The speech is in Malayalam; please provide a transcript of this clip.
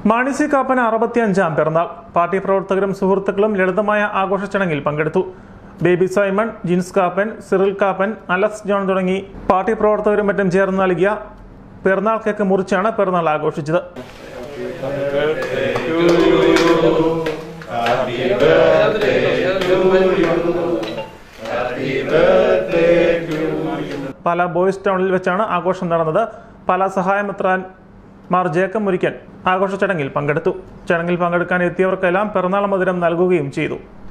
മാണി സി കാപ്പന് അറുപത്തിയഞ്ചാം പിറന്നാൾ പാർട്ടി പ്രവർത്തകരും സുഹൃത്തുക്കളും ലളിതമായ ആഘോഷ ചടങ്ങിൽ പങ്കെടുത്തു ബേബി സൈമൺ ജിൻസ് കാപ്പൻ സിറിൽ കാപ്പൻ അലക്സ് ജോൺ തുടങ്ങി പാർട്ടി പ്രവർത്തകരും മറ്റും ചേർന്ന് നൽകിയ പിറന്നാൾ കേക്ക് മുറിച്ചാണ് പിറന്നാൾ ആഘോഷിച്ചത് പല ബോയ്സ് ടൗണിൽ വെച്ചാണ് ആഘോഷം നടന്നത് പല സഹായമെത്രാൻ മാർ ജേക്കബ് മുരിക്കൻ ആഘോഷ ചടങ്ങിൽ പങ്കെടുത്തു ചടങ്ങിൽ പങ്കെടുക്കാൻ എത്തിയവർക്കെല്ലാം പിറന്നാൾ മധുരം നൽകുകയും ചെയ്തു